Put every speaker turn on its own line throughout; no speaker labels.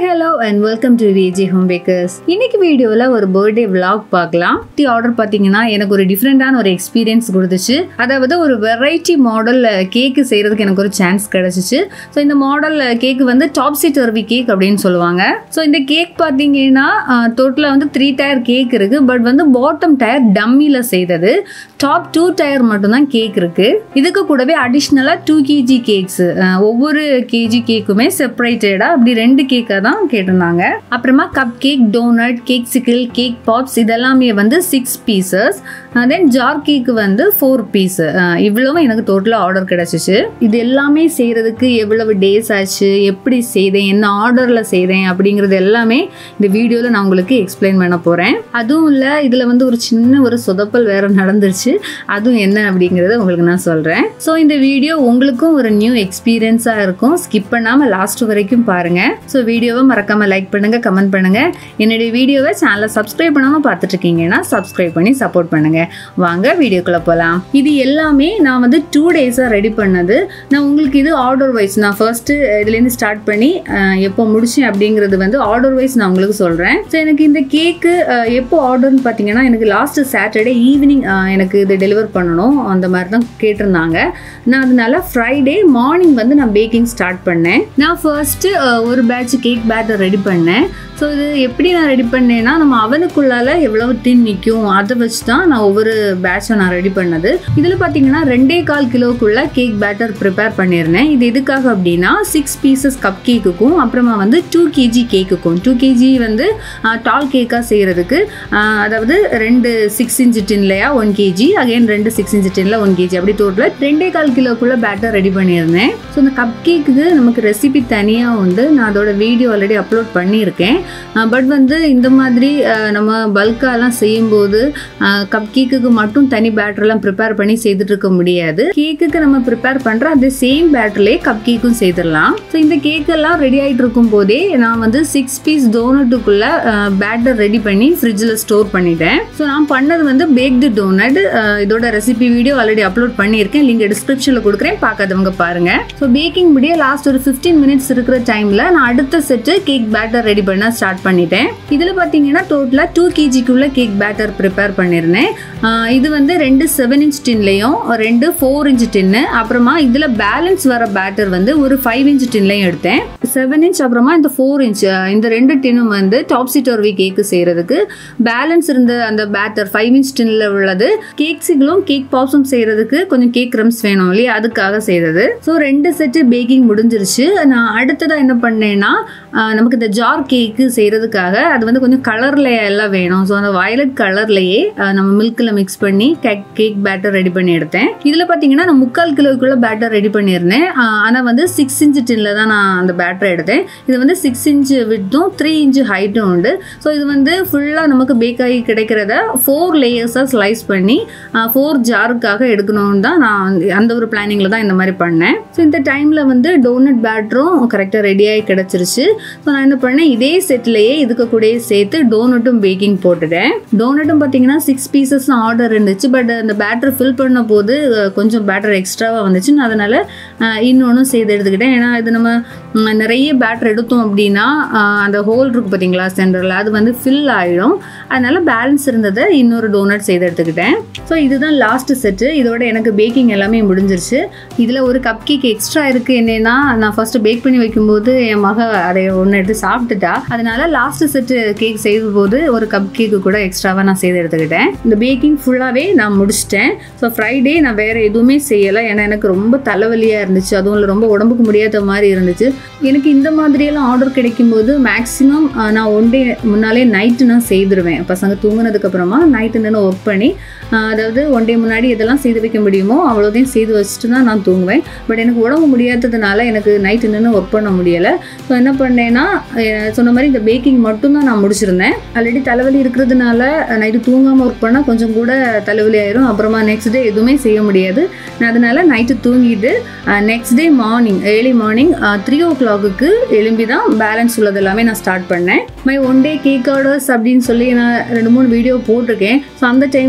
hello and welcome to Viji home bakers இன்னைக்கு வீடியோவில் ஒரு பர்த்டே vlog பார்க்கலாம் டி ஆர்டர் பார்த்தீங்கன்னா எனக்கு ஒரு டிஃப்ரெண்டான ஒரு எக்ஸ்பீரியன்ஸ் கொடுத்துச்சு அதாவது ஒரு வெரைட்டி மாடல் கேக்கு செய்கிறதுக்கு எனக்கு ஒரு சான்ஸ் கிடச்சிச்சு ஸோ இந்த மாடல் கேக்கு வந்து டாப் சீட் டர்வி கேக் அப்படின்னு சொல்லுவாங்க ஸோ இந்த கேக் பார்த்தீங்கன்னா டோட்டலாக வந்து த்ரீ டயர் கேக் இருக்குது பட் வந்து பாட்டம் டயர் டம்மியில் செய்தது டாப் டூ டயர் மட்டும்தான் கேக் இருக்குது இதுக்கு கூடவே அடிஷ்னலாக டூ கேஜி கேக்ஸ் ஒவ்வொரு கேஜி கேக்குமே செப்பரேட்டடாக அப்படி ரெண்டு கேக்காக தான் கேட்டிருந்தாங்க அப்புறமா cupcake donut cakesicle cake pops இதெல்லாமே வந்து six pieces then jar cake வந்து ஃபோர் பீஸ் இவ்வளவும் எனக்கு டோட்டலாக ஆர்டர் கிடச்சிச்சு இது எல்லாமே செய்கிறதுக்கு எவ்வளவு டேஸ் ஆச்சு எப்படி செய்தேன் என்ன ஆர்டரில் செய்தேன் அப்படிங்கிறது எல்லாமே இந்த வீடியோவில் நான் உங்களுக்கு எக்ஸ்பிளைன் பண்ண போகிறேன் அதுவும் இல்லை இதில் வந்து ஒரு சின்ன ஒரு சொதப்பல் வேற நடந்துருச்சு அதுவும் என்ன அப்படிங்கிறத உங்களுக்கு நான் சொல்கிறேன் ஸோ இந்த வீடியோ உங்களுக்கும் ஒரு நியூ எக்ஸ்பீரியன்ஸாக இருக்கும் ஸ்கிப் பண்ணாமல் லாஸ்ட் வரைக்கும் பாருங்கள் ஸோ வீடியோவை மறக்காமல் லைக் பண்ணுங்கள் கமெண்ட் பண்ணுங்கள் என்னுடைய வீடியோவை சேனலை சப்ஸ்கிரைப் பண்ணாமல் பார்த்துட்டு இருக்கீங்கன்னா சப்ஸ்கிரைப் பண்ணி சப்போர்ட் பண்ணுங்கள் வாங்க வீடியோக்குள்ளே போகலாம் இது எல்லாமே நான் வந்து டூ டேஸாக ரெடி பண்ணது நான் உங்களுக்கு இது ஆர்டர் வைஸ் நான் ஃபர்ஸ்ட்டு இதுலேருந்து ஸ்டார்ட் பண்ணி அஹ், எப்போ முடிச்சேன் அப்படிங்கிறது வந்து ஆர்டர் வைஸ் நான் உங்களுக்கு சொல்கிறேன் ஸோ எனக்கு இந்த கேக்கு எப்போ ஆர்டர்னு பார்த்தீங்கன்னா எனக்கு லாஸ்ட் சாட்டர்டே ஈவினிங் எனக்கு இது டெலிவர் பண்ணணும் அந்த மாதிரி தான் கேட்டிருந்தாங்க நான் அதனால ஃப்ரைடே மார்னிங் வந்து நான் பேக்கிங் ஸ்டார்ட் பண்ணேன் நான் ஃபர்ஸ்ட்டு ஒரு பேட்ச் கேக் பேட்டர் ரெடி பண்ணேன் ஸோ இது எப்படி நான் ரெடி பண்ணேன்னா நம்ம அவனுக்குள்ளால எவ்வளவு டின் நிற்கும் அதை வச்சு தான் நான் ஒவ்வொரு பேட்சை நான் ரெடி பண்ணது இதில் பார்த்தீங்கன்னா ரெண்டே கால் கிலோக்குள்ள கேக் பேட்டர் ப்ரிப்பேர் பண்ணியிருந்தேன் இது எதுக்காக அப்படின்னா சிக்ஸ் பீசஸ் கப் கேக்குக்கும் அப்புறமா வந்து டூ கேஜி கேக்குக்கும் டூ கேஜி வந்து டால் கேக்காக செய்கிறதுக்கு அதாவது ரெண்டு சிக்ஸ் இன்ச் டின்லையா ஒன் கேஜி அகைன் ரெண்டு சிக்ஸ் இன்ச் டின்ல ஒன் கேஜி அப்படி டோட்டலாக ரெண்டே கால் கிலோக்குள்ள பேட்டர் ரெடி பண்ணியிருந்தேன் ஸோ இந்த கப் கேக்குக்கு நமக்கு ரெசிபி தனியாக உண்டு நான் அதோட வீடியோ ஆல்ரெடி அப்லோட் பண்ணியிருக்கேன் பட் வந்து இந்த மாதிரி அஹ், நம்ம பல்காலாம் செய்யும்போது கப் கேக்குக்கு மட்டும் தனி பேட்டர்லாம் ப்ரிப்பேர் பண்ணி செய்துட்டு இருக்க முடியாது கேக்குக்கு நம்ம ப்ரிப்பேர் பண்ணுற அந்த சேம் பேட்டர்லேயே கப் கேக்கும் செய்திடலாம் ஸோ இந்த கேக்கெல்லாம் ரெடி ஆகிட்டு இருக்கும் போதே நான் வந்து சிக்ஸ் பீஸ் டோனட்டுக்குள்ள பேட்டர் ரெடி பண்ணி ஃப்ரிட்ஜில் ஸ்டோர் பண்ணிட்டேன் ஸோ நான் பண்ணது வந்து பேக்டு டோனட் இதோட ரெசிபி வீடியோ ஆல்ரெடி அப்லோட் பண்ணியிருக்கேன் லிங்க் டிஸ்கிரிப்ஷனில் கொடுக்குறேன் பார்க்காதவங்க பாருங்க ஸோ பேக்கிங் முடிய லாஸ்ட் ஒரு ஃபிஃப்டீன் மினிட்ஸ் இருக்கிற டைமில் நான் அடுத்த செட்டு கேக் பேட்டர் ரெடி பண்ண ஸ்டார்ட் பண்ணிட்டேன் இதில் பார்த்தீங்கன்னா டோட்டலாக டூ கேஜிக்குள்ள கேக் பேட்டர் ப்ரிப்பேர் பண்ணியிருந்தேன் ஆஹ் இது வந்து ரெண்டு செவன் இன்ச் டின்லையும் ரெண்டு ஃபோர் இன்ச் டின்னு அப்புறமா இதில் பேலன்ஸ் வர பேட்டர் வந்து ஒரு ஃபைவ் இன்ச் டின்லையும் எடுத்தேன் செவன் இன்ச் அப்புறமா இந்த ஃபோர் இன்ச் இந்த ரெண்டு டின்னும் வந்து டாப் சீட்டர்வி கேக்கு செய்கிறதுக்கு பேலன்ஸ் இருந்த அந்த பேட்டர் ஃபைவ் இன்ச் டின்ல உள்ளது கேக்ஸுகளும் கேக் பாப்ஸும் செய்கிறதுக்கு கொஞ்சம் கேக் க்ரம்ஸ் வேணும் இல்லையா அதுக்காக செய்தது ஸோ ரெண்டு செட்டு பேக்கிங் முடிஞ்சிருச்சு நான் அடுத்ததாக என்ன பண்ணேன்னா ஆஹ் நமக்கு இந்த ஜார் கேக்கு செய்கிறதுக்காக அது வந்து கொஞ்சம் கலரில் எல்லாம் வேணும் ஸோ அந்த வயலட் கலர்லையே நம்ம மில்கில் மிக்ஸ் பண்ணி கேக் கேக் பேட்டர் ரெடி பண்ணி எடுத்தேன் இதில் பார்த்தீங்கன்னா நான் முக்கால் கிலோக்குள்ள பேட்டர் ரெடி பண்ணியிருந்தேன் ஆனால் வந்து சிக்ஸ் இன்ச் டின்ல தான் நான் அந்த பேட்டர் எடுத்தேன் இது வந்து சிக்ஸ் இன்ச் விட்டும் த்ரீ இன்ச் ஹைட்டும் உண்டு ஸோ இது வந்து ஃபுல்லாக நமக்கு பேக் ஆகி கிடைக்கிறத ஃபோர் லேயர்ஸாக ஸ்லைஸ் பண்ணி ஃபோர் ஜாருக்காக எடுக்கணும்னு தான் நான் வந்து- அந்த ஒரு பிளானிங்கில் தான் இந்த மாதிரி பண்ணேன் ஸோ இந்த டைமில் வந்து டோனட் பேட்டரும் கரெக்டாக ரெடியாகி கிடச்சிருச்சு ஸோ நான் என்ன பண்ணேன் இதே செட்லேயே இதுக்கு கூடயே சேர்த்து டோனட்டும் பேக்கிங் போட்டுட்டேன் டோனட்டும் பார்த்தீங்கன்னா சிக்ஸ் பீசஸ் ஆர்டர் இருந்துச்சு பட் அந்த பேட்டர் ஃபில் பண்ண போது அஹ், கொஞ்சம் பேட்டர் எக்ஸ்ட்ராவாக வந்துச்சு நான் அதனால் இன்னொன்றும் செய்து எடுத்துக்கிட்டேன் ஏன்னா இது நம்ம ம், நிறைய பேட்டர் எடுத்தோம் அப்படின்னா அஹ், அந்த ஹோல் இருக்கு பார்த்தீங்களா சென்டரில் அது வந்து ஃபில் ஆகிடும் அதனால பேலன்ஸ் இருந்ததை இன்னொரு டோனட் செய்து எடுத்துக்கிட்டேன் ஸோ இதுதான் லாஸ்ட் செட்டு இதோட எனக்கு பேக்கிங் எல்லாமே முடிஞ்சிருச்சு இதில் ஒரு கப் கேக் எக்ஸ்ட்ரா இருக்குது என்னன்னா நான் ஃபர்ஸ்ட் பேக் பண்ணி வைக்கும்போது என் மக அதை ஒன்று எடுத்து சாப்பிட்டுட்டா அதனால லாஸ்ட் செட்டு கேக் செய்த போது ஒரு கப் கேக்கு கூட எக்ஸ்ட்ராவாக நான் செய்து எடுத்துக்கிட்டேன் இந்த பேக்கிங் ஃபுல்லாகவே நான் முடிச்சிட்டேன் ஸோ ஃப்ரைடே நான் வேறு எதுவுமே செய்யலை ஏன்னா எனக்கு ரொம்ப தலைவலியாக இருந்துச்சு அதுவும் இல்லை ரொம்ப உடம்புக்கு முடியாத மாதிரி இருந்துச்சு எனக்கு இந்த மாதிரியெல்லாம் ஆர்டர் கிடைக்கும்போது மேக்ஸிமம் நான் ஒன் டே முன்னாலே நைட்டு நான் செய்திருவேன் பசங்க தூங்குனதுக்கப்புறமா நைட்டு நின்று ஒர்க் பண்ணி ஆஹ் அதாவது ஒன் டே முன்னாடி எதெல்லாம் செய்து வைக்க முடியுமோ அவ்வளோதையும் செய்து வச்சுட்டு தான் நான் தூங்குவேன் பட் எனக்கு உடம்பு முடியாததுனால எனக்கு நைட்டு நின்று ஒர்க் பண்ண முடியலை ஸோ என்ன பண்ணேன்னா அஹ் சொன்ன மாதிரி இந்த பேக்கிங் மட்டும்தான் நான் முடிச்சிருந்தேன் ஆல்ரெடி தலைவலி இருக்கிறதுனால நைட்டு தூங்காமல் ஒர்க் பண்ணால் கொஞ்சம் கூட தலைவலி ஆயிரும் அப்புறமா நெக்ஸ்ட் டே எதுவுமே செய்ய முடியாது நான் அதனால நைட்டு தூங்கிட்டு next day morning early morning three ஓ கிளாக்குக்கு எழும்பி தான் பேலன்ஸ் உள்ளது எல்லாமே நான் ஸ்டார்ட் பண்ணேன் my one day cake orders அப்படின்னு சொல்லி நான் ரெண்டு மூணு வீடியோ போட்டிருக்கேன் ஸோ அந்த டைம் எல்லாம் வந்து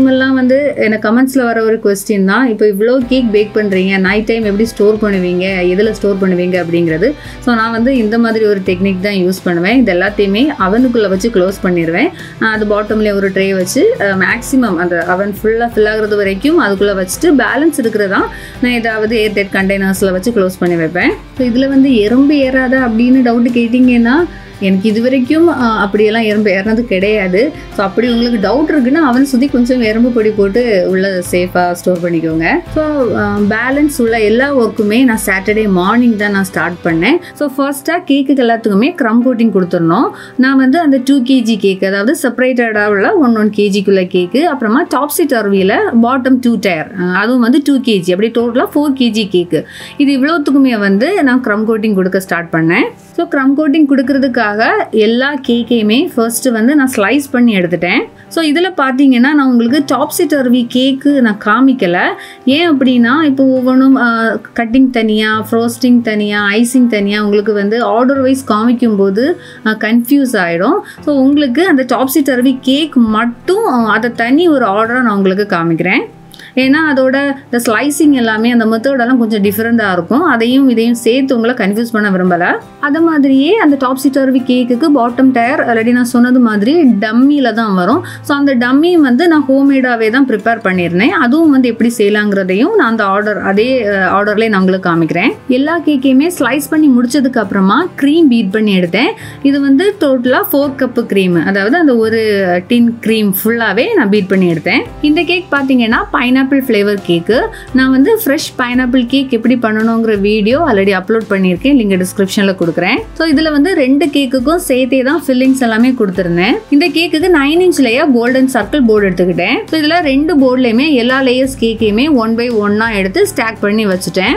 வந்து எனக்கு கமெண்ட்ஸில் வர ஒரு கொஸ்டின் தான் இப்போ இவ்வளோ கேக் பேக் பண்ணுறீங்க நைட் டைம் எப்படி ஸ்டோர் பண்ணுவீங்க எதில் ஸ்டோர் பண்ணுவீங்க அப்படிங்கிறது ஸோ நான் வந்து இந்த மாதிரி ஒரு டெக்னிக் தான் யூஸ் பண்ணுவேன் இது எல்லாத்தையுமே அவனுக்குள்ளே வச்சு க்ளோஸ் பண்ணிடுவேன் ஆஹ் அது பாட்டம்லேயே ஒரு ட்ரே வச்சு மேக்ஸிமம் அந்த அவன் ஃபுல்லாக ஃபில் ஆகுறது வரைக்கும் அதுக்குள்ளே வச்சுட்டு பேலன்ஸ் இருக்கிறதா நான் ஏதாவது ஏர் டைட் கண்டெய்னர்ஸில் வச்சு க்ளோஸ் பண்ணி வைப்பேன் ஸோ இதில் வந்து எறும்பு ஏறாதா அப்படின்னு டவுட்டு கேட்டிங்கன்னா எனக்கு இது வரைக்கும் ஆஹ், அப்படியெல்லாம் எறும்பு ஏறினது கிடையாது ஸோ அப்படி உங்களுக்கு டவுட் இருக்குன்னா அவன் சுற்றி கொஞ்சம் எறும்பு பொடி போட்டு உள்ள சேஃபாக ஸ்டோர் பண்ணிக்கோங்க ஸோ பேலன்ஸ் உள்ள எல்லா ஒர்க்குமே நான் சாட்டர்டே மார்னிங் தான் நான் ஸ்டார்ட் பண்ணேன் ஸோ ஃபர்ஸ்ட்டாக கேக்குக்கு எல்லாத்துக்குமே க்ரம் கோட்டிங் கொடுத்துடணும் நான் வந்து அந்த டூ கேஜி கேக் அதாவது செப்பரேட்டடாக உள்ள ஒன் ஒன் கேஜிக்குள்ள கேக்கு அப்புறமா டாப்ஸி டர்வியில் பாட்டம் டூ டயர் அதுவும் வந்து டூ கேஜி அப்படி டோட்டலாக ஃபோர் கேஜி கேக்கு இது இவ்வளோத்துக்குமே வந்து நான் க்ரம் கோட்டிங் கொடுக்க ஸ்டார்ட் பண்ணேன் ஸோ க்ரம் கோட்டிங் கொடுக்கறதுக்காக எல்லா கேக்கையுமே ஃபர்ஸ்ட்டு வந்து நான் ஸ்லைஸ் பண்ணி எடுத்துட்டேன் ஸோ இதில் பார்த்தீங்கன்னா நான் உங்களுக்கு டாப்ஸி டர்வி கேக்கு நான் காமிக்கலை ஏன் அப்படின்னா இப்போ ஒவ்வொன்றும் கட்டிங் தனியாக ஃப்ரோஸ்டிங் தனியாக ஐசிங் தனியாக உங்களுக்கு வந்து ஆர்டர் வைஸ் காமிக்கும் போது கன்ஃபியூஸ் ஆகிடும் ஸோ உங்களுக்கு அந்த டாப்ஸி டர்வி கேக் மட்டும் அஹ், அதை தனி ஒரு ஆர்டராக நான் உங்களுக்கு காமிக்கிறேன் ஏன்னா அதோட இந்த ஸ்லைசிங் எல்லாமே அந்த மெத்தடெல்லாம் கொஞ்சம் டிஃப்ரெண்ட்டாக இருக்கும் அதையும் இதையும் சேர்த்து உங்களை கன்ஃபியூஸ் பண்ண விரும்பலை அது மாதிரியே அந்த டாப்ஸி டர்வி கேக்குக்கு பாட்டம் டயர் ஆல்ரெடி நான் சொன்னது மாதிரி டம்மியில் தான் வரும் ஸோ அந்த டம்மி வந்து நான் ஹோம்மேடாகவே தான் ப்ரிப்பேர் பண்ணியிருந்தேன் அதுவும் வந்து எப்படி செய்யலாங்கிறதையும் நான் அந்த ஆர்டர் அதே ஆர்டர்லேயே நான் உங்களுக்கு காமிக்கிறேன் எல்லா கேக்கையுமே ஸ்லைஸ் பண்ணி முடிச்சதுக்கு அப்புறமா க்ரீம் பீட் பண்ணி எடுத்தேன் இது வந்து டோட்டலாக ஃபோர் கப்பு க்ரீம் அதாவது அந்த ஒரு டின் க்ரீம் ஃபுல்லாகவே நான் பீட் பண்ணி எடுத்தேன் இந்த கேக் பார்த்தீங்கன்னா பைனாப்பிள் ஃப்ளேவர் கேக்கு நான் வந்து ஃப்ரெஷ் பைனாப்பிள் கேக் எப்படி பண்ணணுங்கிற வீடியோ ஆல்ரெடி அப்லோட் பண்ணியிருக்கேன் லிங்க் டிஸ்கிரிப்ஷனில் கொடுக்குறேன் ஸோ இதில் வந்து ரெண்டு கேக்குக்கும் சேர்த்தே தான் ஃபில்லிங்ஸ் எல்லாமே கொடுத்துருந்தேன் இந்த கேக்குக்கு nine inch layer golden circle board எடுத்துக்கிட்டேன் ஸோ இதில் ரெண்டு போர்ட்லேயுமே எல்லா லேயர்ஸ் கேக்கையுமே ஒன் பை ஒன்னாக எடுத்து ஸ்டாக் பண்ணி வச்சுட்டேன்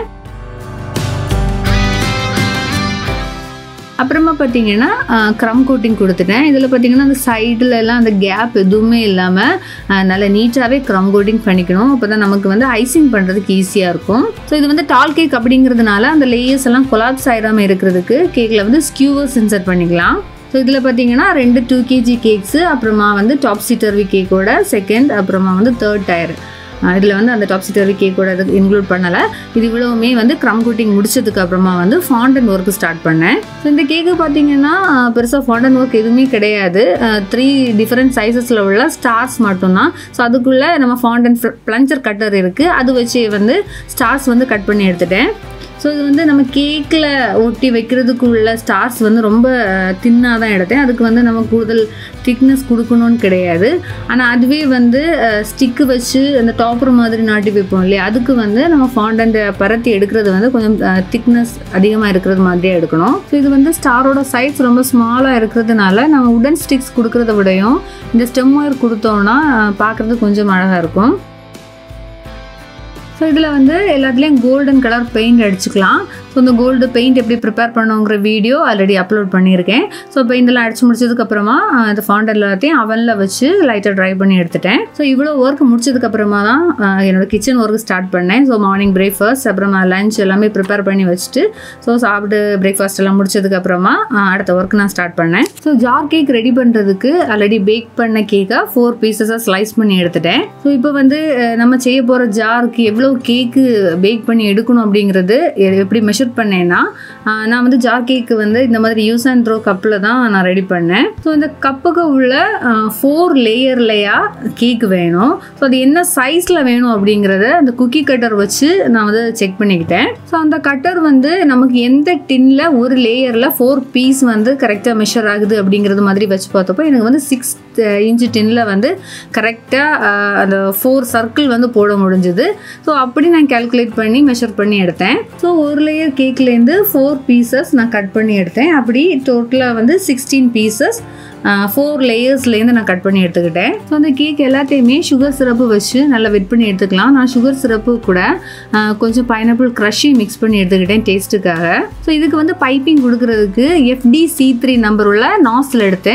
அப்புறமா பார்த்தீங்கன்னா க்ரம் கோட்டிங் கொடுத்துட்டேன் இதில் பார்த்தீங்கன்னா அந்த சைடில் எல்லாம் அந்த கேப் எதுவுமே இல்லாமல் நல்லா நீட்டாகவே க்ரம் கோட்டிங் பண்ணிக்கணும் அப்போ தான் நமக்கு வந்து ஐசிங் பண்ணுறதுக்கு ஈஸியாக இருக்கும் ஸோ இது வந்து டால் கேக் அப்படிங்கிறதுனால அந்த லேயர்ஸ் எல்லாம் கொலாப்ஸ் ஆயிடாமல் இருக்கிறதுக்கு கேக்கில் வந்து ஸ்கியூவர்ஸ் இன்சர்ட் பண்ணிக்கலாம் ஸோ இதில் பார்த்தீங்கன்னா ரெண்டு டூ கேஜி கேக்ஸு அப்புறமா வந்து டாப் சீட்டர்வி கேக்கோட செகண்ட் அப்புறமா வந்து தேர்ட் டயர் இதில் வந்து அந்த டாப் சீட்டர்வி கேக்கோட இது இன்க்ளூட் பண்ணலை இது இவ்வளவுமே வந்து க்ரம் கோட்டிங் முடிச்சதுக்கு அப்புறமா வந்து ஃபாண்டன் ஒர்க் ஸ்டார்ட் பண்ணேன் ஸோ இந்த கேக்கு பார்த்தீங்கன்னா பெருசாக ஃபாண்டன் ஒர்க் எதுவுமே கிடையாது த்ரீ டிஃப்ரெண்ட் சைஸஸில் உள்ள ஸ்டார்ஸ் மட்டும்தான் ஸோ அதுக்குள்ளே நம்ம ஃபாண்டன் ப்ளஞ்சர் கட்டர் இருக்குது அது வச்சு வந்து ஸ்டார்ஸ் வந்து கட் பண்ணி எடுத்துட்டேன் ஸோ இது வந்து நம்ம கேக்கில் ஒட்டி வைக்கிறதுக்கு உள்ள ஸ்டார்ஸ் வந்து ரொம்ப தின்னாக தான் எடுத்தேன் அதுக்கு வந்து நம்ம கூடுதல் திக்னஸ் கொடுக்கணும்னு கிடையாது ஆனால் அதுவே வந்து ஸ்டிக்கு வச்சு அந்த டாப்பர் மாதிரி நாட்டி வைப்போம் இல்லையா அதுக்கு வந்து நம்ம ஃபாண்டன்ட் பரத்தி எடுக்கிறது வந்து கொஞ்சம் திக்னஸ் அதிகமாக இருக்கிறது மாதிரியே எடுக்கணும் ஸோ இது வந்து ஸ்டாரோட சைஸ் ரொம்ப ஸ்மாலாக இருக்கிறதுனால நம்ம உடன் ஸ்டிக்ஸ் கொடுக்கறத விடையும் இந்த ஸ்டெம் ஒயர் கொடுத்தோம்னா பார்க்குறதுக்கு கொஞ்சம் அழகாக இருக்கும் ஸோ இதில் வந்து எல்லாத்துலேயும் கோல்டன் கலர் பெயிண்ட் அடிச்சுக்கலாம் ஸோ இந்த கோல்டு பெயிண்ட் எப்படி ப்ரிப்பேர் பண்ணுங்கிற வீடியோ ஆல்ரெடி அப்லோட் பண்ணியிருக்கேன் ஸோ பெயிண்டெல்லாம் அடிச்சு முடிச்சதுக்கப்புறமா இந்த ஃபாண்டல் எல்லாத்தையும் அவனில் வச்சு லைட்டாக ட்ரை பண்ணி எடுத்துட்டேன் ஸோ இவ்வளோ ஒர்க் முடிச்சதுக்கப்புறமா தான் என்னோட கிச்சன் ஒர்க் ஸ்டார்ட் பண்ணேன் ஸோ மார்னிங் பிரேக்ஃபாஸ்ட் அப்புறமா லஞ்ச் எல்லாமே ப்ரிப்பேர் பண்ணி வச்சுட்டு ஸோ சாப்பிட்டு பிரேக்ஃபாஸ்ட் எல்லாம் முடிச்சதுக்கப்புறமா அடுத்த ஒர்க் நான் ஸ்டார்ட் பண்ணேன் ஸோ ஜார் கேக் ரெடி பண்ணுறதுக்கு ஆல்ரெடி பேக் பண்ண கேக்காக ஃபோர் பீசஸாக ஸ்லைஸ் பண்ணி எடுத்துட்டேன் ஸோ இப்போ வந்து நம்ம செய்ய போகிற ஜாருக்கு எவ்வளோ கேக்கு பேக் பண்ணி எடுக்கணும் அப்படிங்கிறது எப்படி மெஷர் பண்ணேன்னா நான் வந்து ஜார் கேக்கு வந்து இந்த மாதிரி யூஸ் அண்ட் த்ரோ கப்பில் தான் நான் ரெடி பண்ணேன் ஸோ இந்த கப்புக்கு உள்ள ஃபோர் லேயர்லையாக கேக் வேணும் ஸோ அது என்ன சைஸில் வேணும் அப்படிங்கிறத அந்த குக்கி கட்டர் வச்சு நான் வந்து செக் பண்ணிக்கிட்டேன் ஸோ அந்த கட்டர் வந்து நமக்கு எந்த டின்னில் ஒரு லேயரில் ஃபோர் பீஸ் வந்து கரெக்டாக மெஷர் ஆகுது அப்படிங்கிறது மாதிரி வச்சு பார்த்தப்போ எனக்கு வந்து சிக்ஸ் இன்ச்சு டின்னில் வந்து கரெக்டாக அந்த ஃபோர் சர்க்கிள் வந்து போட முடிஞ்சுது ஸோ அப்படி நான் கேல்குலேட் பண்ணி மெஷர் பண்ணி எடுத்தேன் ஸோ ஒரு லேயர் கேக்லேருந்து ஃபோர் பீசஸ் நான் கட் பண்ணி எடுத்தேன் அப்படி டோட்டலாக வந்து சிக்ஸ்டீன் பீசஸ் ஃபோர் லேயர்ஸ்லேருந்து நான் கட் பண்ணி எடுத்துக்கிட்டேன் ஸோ அந்த கேக் எல்லாத்தையுமே சுகர் சிரப்பு வச்சு நல்லா வெட் பண்ணி எடுத்துக்கலாம் நான் சுகர் சிரப்பு கூட கொஞ்சம் பைனாப்பிள் க்ரஷையும் மிக்ஸ் பண்ணி எடுத்துக்கிட்டேன் டேஸ்ட்டுக்காக ஸோ இதுக்கு வந்து பைப்பிங் கொடுக்கறதுக்கு எஃப்டி சி த்ரீ நம்பர் உள்ள நாஸ்ல எடுத்தேன்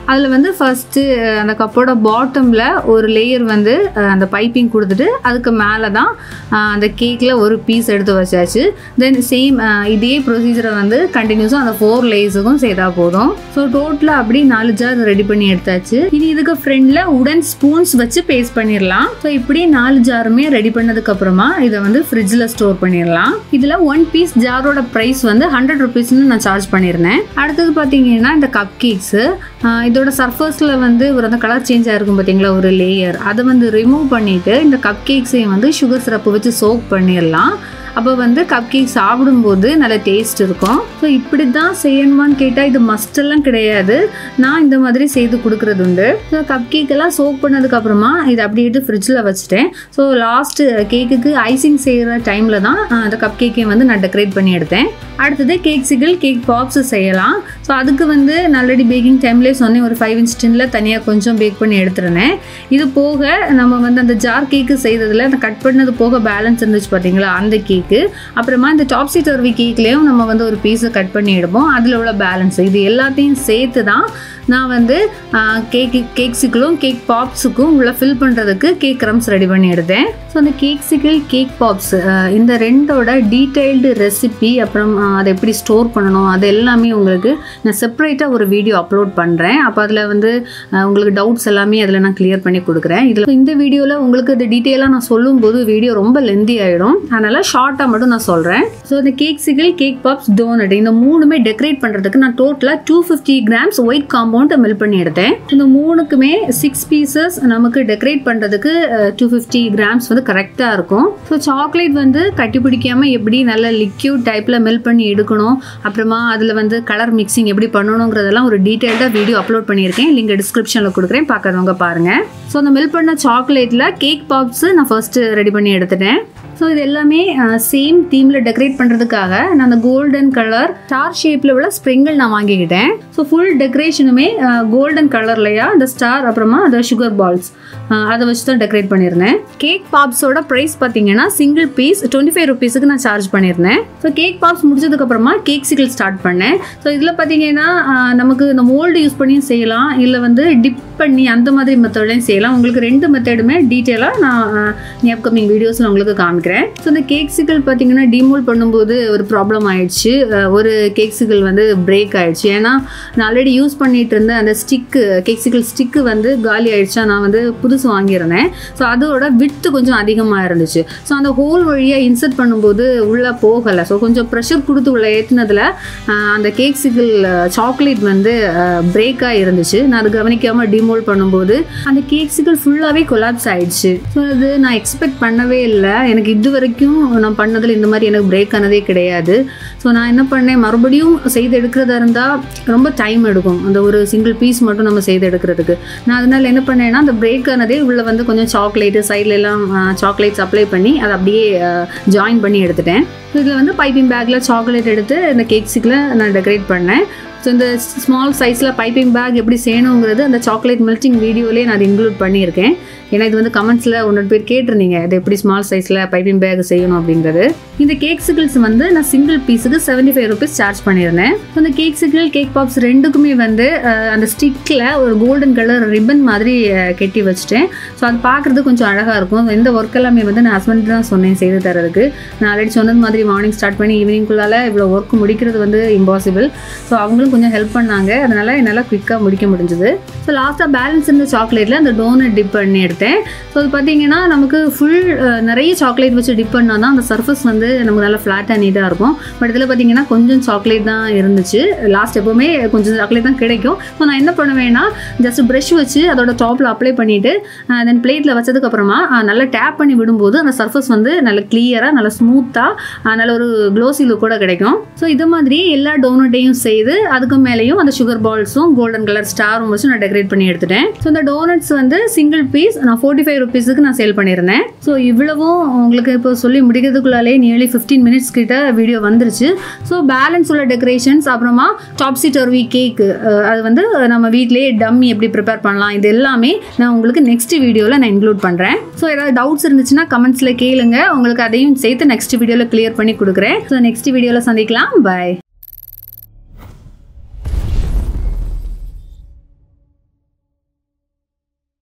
அதில் வந்து ஃபஸ்ட்டு அந்த கப்போட பாட்டமில் ஒரு லேயர் வந்து அஹ், அந்த பைப்பிங் கொடுத்துட்டு அதுக்கு மேலே தான் அஹ், அந்த கேக்கில் ஒரு பீஸ் எடுத்து வச்சாச்சு தென் சேம் இதே ப்ரொசீஜரை வந்து கண்டினியூஸாக அந்த ஃபோர் லேயர்ஸுக்கும் செய்தால் போதும் ஸோ டோட்டலாக அப்படி நாலு ஜார் ரெடி பண்ணி எடுத்தாச்சு இனி இதுக்கு ஃப்ரெண்டில் உடன் ஸ்பூன்ஸ் வச்சு பேஸ்ட் பண்ணிடலாம் ஸோ இப்படி நாலு ஜாருமே ரெடி பண்ணதுக்கு அப்புறமா இதை வந்து ஃப்ரிட்ஜில் ஸ்டோர் பண்ணிடலாம் இதில் ஒன் பீஸ் ஜாரோட ப்ரைஸ் வந்து ஹண்ட்ரட் ருபீஸ்னு நான் சார்ஜ் பண்ணியிருந்தேன் அடுத்தது பார்த்தீங்கன்னா இந்த கப் கேக்ஸு இதோட சர்ஃபேஸில் வந்து ஒரு அந்த கலர் சேஞ்ச் ஆயிருக்கும் பார்த்தீங்களா ஒரு லேயர் அதை வந்து ரிமூவ் பண்ணிவிட்டு இந்த கப் கேக்ஸையும் வந்து சுகர் சிரப்பு வச்சு சோக் பண்ணிடலாம் அப்போ வந்து கப் கேக் சாப்பிடும்போது நல்ல டேஸ்ட் இருக்கும் ஸோ இப்படி தான் செய்யணுமான்னு கேட்டால் இது மஸ்டெல்லாம் கிடையாது நான் இந்த மாதிரி செய்து கொடுக்குறது உண்டு ஸோ கப் கேக்கெல்லாம் சோக் பண்ணதுக்கப்புறமா இதை அப்படியே எடுத்து ஃப்ரிட்ஜில் வச்சுட்டேன் ஸோ லாஸ்ட்டு கேக்குக்கு ஐசிங் செய்கிற டைமில் தான் அஹ், அந்த கப் கேக்கையும் வந்து நான் டெக்கரேட் பண்ணி எடுத்தேன் அடுத்தது கேக் சிகிள் கேக் பாப்ஸ் செய்யலாம் ஸோ அதுக்கு வந்து நான் ஆல்ரெடி பேக்கிங் டைம்லேயே சொன்னேன் ஒரு ஃபைவ் இன்ச் டின்னில் தனியாக கொஞ்சம் பேக் பண்ணி எடுத்துருந்தேன் இது போக நம்ம வந்து அந்த ஜார் கேக்கு செய்ததில் அந்த கட் பண்ணது போக பேலன்ஸ் இருந்துச்சு பார்த்தீங்களா அந்த கேக்கு அப்புறமா இந்த டாப்ஸி டர்வி கேக்லேயும் நம்ம வந்து ஒரு பீஸை கட் பண்ணி எடுப்போம் அதில் உள்ள பேலன்ஸ் இது எல்லாத்தையும் சேர்த்து தான் நான் வந்து கேக் கேக்ஸுக்கும் கேக் பாப்ஸுக்கும் உள்ள ஃபில் பண்ணுறதுக்கு கேக் க்ரம்ஸ் ரெடி பண்ணி எடுத்தேன் ஸோ அந்த கேக்ஸுகள் கேக் பாப்ஸ் இந்த ரெண்டோட டீட்டெயில்டு ரெசிபி அப்புறம் அஹ், அதை எப்படி ஸ்டோர் பண்ணணும் அது எல்லாமே உங்களுக்கு நான் செப்பரேட்டாக ஒரு வீடியோ அப்லோட் பண்ணுறேன் அப்போ அதில் வந்து அஹ், உங்களுக்கு டவுட்ஸ் எல்லாமே அதில் நான் கிளியர் பண்ணி கொடுக்குறேன் இதில் இந்த வீடியோவில் உங்களுக்கு இது டீட்டெயிலாக நான் சொல்லும்போது வீடியோ ரொம்ப லெந்தி ஆகிடும் அதனால் ஷார்ட்டாக மட்டும் நான் சொல்கிறேன் ஸோ இந்த கேக்ஸுகள் கேக் பாப்ஸ் டோனட் இந்த மூணுமே டெக்கரேட் பண்ணுறதுக்கு நான் டோட்டலாக two fifty grams white compound melt பண்ணி எடுத்தேன் இந்த மூணுக்குமே சிக்ஸ் பீசஸ் நமக்கு டெக்கரேட் பண்ணுறதுக்கு டூ ஃபிஃப்டி கிராம்ஸ் வந்து கரெக்டாக இருக்கும் ஸோ சாக்லேட் வந்து கட்டி பிடிக்காமல் எப்படி நல்ல லிக்யூட் டைப்பில் மெல்ட் பண்ணி எடுக்கணும் அப்புறமா அதில் வந்து கலர் மிக்சிங் எப்படி பண்ணணுங்கிறதெல்லாம் ஒரு டீட்டெயில்டாக வீடியோ அப்லோட் பண்ணியிருக்கேன் லிங்க் டிஸ்கிரிப்ஷனில் கொடுக்குறேன் பார்க்குறவங்க பாருங்கள் ஸோ அந்த மெல்ட் பண்ண சாக்லேட்டில் கேக் பாப்ஸு நான் ஃபர்ஸ்ட்டு ரெடி பண்ணி எடுத்துட்டேன் ஸோ இது எல்லாமே சேம் தீமில் டெக்கரேட் பண்ணுறதுக்காக நான் அந்த கோல்டன் கலர் ஸ்டார் ஷேப்பில் உள்ள ஸ்ப்ரிங்கிள் நான் வாங்கிக்கிட்டேன் ஸோ ஃபுல் டெக்கரேஷனுமே கோல்டன் கலர்லையா இந்த ஸ்டார் அப்புறமா அந்த சுகர் பால்ஸ் அதை வச்சு தான் டெக்கரேட் பண்ணியிருந்தேன் கேக் பாப்ஸோட ப்ரைஸ் பார்த்தீங்கன்னா சிங்கிள் பீஸ் டுவெண்ட்டி ஃபைவ் ருபீஸுக்கு நான் சார்ஜ் பண்ணியிருந்தேன் ஸோ கேக் பாப்ஸ் முடிச்சதுக்கப்புறமா கேக் சிக்கிள் ஸ்டார்ட் பண்ணேன் ஸோ இதில் பார்த்தீங்கன்னா ஆஹ், நமக்கு இந்த மோல்டு யூஸ் பண்ணியும் செய்யலாம் இல்லை வந்து டிப் பண்ணி அந்த மாதிரி மெத்தட்லையும் செய்யலாம் உங்களுக்கு ரெண்டு மெத்தடுமே டீட்டெயிலாக நான் அப்கமிங் வீடியோஸில் உங்களுக்கு காமிக்கிறேன் ஸோ இந்த கேக்ஸுகள் பார்த்தீங்கன்னா டிமோல் பண்ணும்போது ஒரு ப்ராப்ளம் ஆயிடுச்சு அஹ் ஒரு கேக்ஸுகள் வந்து பிரேக் ஆயிடுச்சு ஏன்னா நான் ஆல்ரெடி யூஸ் பண்ணிட்டு இருந்த அந்த ஸ்டிக்கு கேக்ஸுகள் ஸ்டிக்கு வந்து காலி ஆயிடுச்சா நான் வந்து புதுசு வாங்கியிருந்தேன் ஸோ அதோட விட்டு கொஞ்சம் அதிகமாக இருந்துச்சு ஸோ அந்த ஹோல் வழியாக இன்சர்ட் பண்ணும்போது உள்ளே போகலை ஸோ கொஞ்சம் ப்ரெஷர் கொடுத்து உள்ள ஏற்றினதில் அந்த கேக்ஸுகள் சாக்லேட் வந்து பிரேக்காக இருந்துச்சு நான் அது கவனிக்காமல் டிமோல் பண்ணும்போது அந்த கேக்ஸுகள் ஃபுல்லாகவே கொலாப்ஸ் ஆயிடுச்சு ஸோ அது நான் எக்ஸ்பெக்ட் பண்ணவே இல்லை எனக்கு இது வரைக்கும் நான் பண்ணதில் இந்த மாதிரி எனக்கு பிரேக் ஆனதே கிடையாது ஸோ நான் என்ன பண்ணேன் மறுபடியும் செய்து எடுக்கிறதா இருந்தால் ரொம்ப டைம் எடுக்கும் அந்த ஒரு சிங்கிள் பீஸ் மட்டும் நம்ம செய்து எடுக்கிறதுக்கு நான் அதனால் என்ன பண்ணேன்னா அந்த பிரேக் ஆனதே உள்ள வந்து கொஞ்சம் சாக்லேட்டு சைட்ல எல்லாம் சாக்லேட்ஸ் அப்ளை பண்ணி அதை அப்படியே ஜாயின் பண்ணி எடுத்துட்டேன் இதில் வந்து பைப்பிங் பேக்கில் சாக்லேட் எடுத்து இந்த கேக்ஸுக்குள்ள நான் டெக்கரேட் பண்ணேன் ஸோ இந்த ஸ்மால் சைஸில் பைப்பிங் பேக் எப்படி செய்யணுங்கிறது அந்த சாக்லேட் மெல்ட்டிங் வீடியோலேயே நான் இன்க்ளூட் பண்ணியிருக்கேன் ஏன்னா இது வந்து கமெண்ட்ஸில் ஒன்று பேர் கேட்டிருந்தீங்க இது எப்படி ஸ்மால் சைஸில் பைப்பிங் பேக் செய்யணும் அப்படிங்கிறது இந்த கேக்ஸுகிள்ஸ் வந்து நான் சிங்கிள் பீஸுக்கு செவன்ட்டி ஃபைவ் ருபீஸ் சார்ஜ் பண்ணியிருந்தேன் ஸோ இந்த கேக்ஸுகள் கேக் பாப்ஸ் ரெண்டுக்குமே வந்து அஹ், அந்த ஸ்டிக்கில் ஒரு கோல்டன் கலர் ரிப்பன் மாதிரி அஹ், கெட்டி வச்சுட்டேன் ஸோ அது பார்க்குறது கொஞ்சம் அழகாக இருக்கும் இந்த ஒர்க் எல்லாமே வந்து நான் ஹஸ்பண்ட் தான் சொன்னேன் செய்து தரதுக்கு நான் ஆல்ரெடி சொன்னது மாதிரி மார்னிங் ஸ்டார்ட் பண்ணி ஈவினிங்குள்ளால இவ்வளோ ஒர்க் முடிக்கிறது வந்து இம்பாசிபிள் ஸோ அவங்களும் கொஞ்சம் ஹெல்ப் பண்ணாங்க அதனால என்னால் குயிக்காக முடிக்க முடிஞ்சது ஸோ லாஸ்ட்டாக பேலன்ஸ் இருந்த சாக்லேட்டில் அந்த டோனட் டிப் பண்ணி எடுத்தேன் ஸோ அது பார்த்தீங்கன்னா நமக்கு ஃபுல் நிறைய சாக்லேட் வச்சு டிப் பண்ணால் தான் அந்த சர்ஃபஸ் வந்து நமக்கு நல்லா ஃப்ளாட்டாக நீட்டாக இருக்கும் பட் இதில் பார்த்தீங்கன்னா கொஞ்சம் சாக்லேட் தான் இருந்துச்சு லாஸ்ட் எப்போவுமே கொஞ்சம் சாக்லேட் தான் கிடைக்கும் ஸோ நான் என்ன பண்ணுவேன்னா ஜஸ்ட் ப்ரஷ் வச்சு அதோட டாப்பில் அப்ளை பண்ணிவிட்டு தென் பிளேட்டில் வச்சதுக்கப்புறமா நல்லா டேப் பண்ணி விடும்போது அந்த சர்ஃபஸ் வந்து நல்ல கிளியராக நல்ல ஸ்மூத்தாக நல்ல ஒரு க்ளோசி லுக்கோட கிடைக்கும் ஸோ இது மாதிரி எல்லா டோனட்டையும் செய்து அதுக்கு மேலேயும் அந்த சுகர் பால்ஸும் கோல்டன் கலர் ஸ்டாரும் வச்சு நான் டெக்கரேட் பண்ணி எடுத்துட்டேன் ஸோ இந்த டோனட்ஸ் வந்து சிங்கிள் பீஸ் நான் ஃபோர்ட்டி ஃபைவ் ருபீஸுக்கு நான் சேல் பண்ணியிருந்தேன் ஸோ இவ்வளவும் உங்களுக்கு இப்போ சொல்லி முடிக்கிறதுக்குள்ளாலே நியர்லி ஃபிஃப்டீன் மினிட்ஸ் கிட்ட வீடியோ வந்துருச்சு ஸோ பேலன்ஸ் உள்ள டெக்கரேஷன்ஸ் அப்புறமா டாப்ஸி டர்வி கேக்கு அது வந்து நம்ம வீட்டிலேயே டம்மி எப்படி ப்ரிப்பேர் பண்ணலாம் இது எல்லாமே நான் உங்களுக்கு நெக்ஸ்ட் வீடியோவில் நான் இன்க்ளூட் பண்ணுறேன் ஸோ ஏதாவது டவுட்ஸ் இருந்துச்சுன்னா கமெண்ட்ஸில் கேளுங்க உங்களுக்கு அதையும் சேர்த்து நெக்ஸ்ட் வீடியோவில் கிளியர் பண்ணி கொடுக்குறேன் ஸோ நெக்ஸ்ட் வீடியோவில் சந்திக்கலாம் பை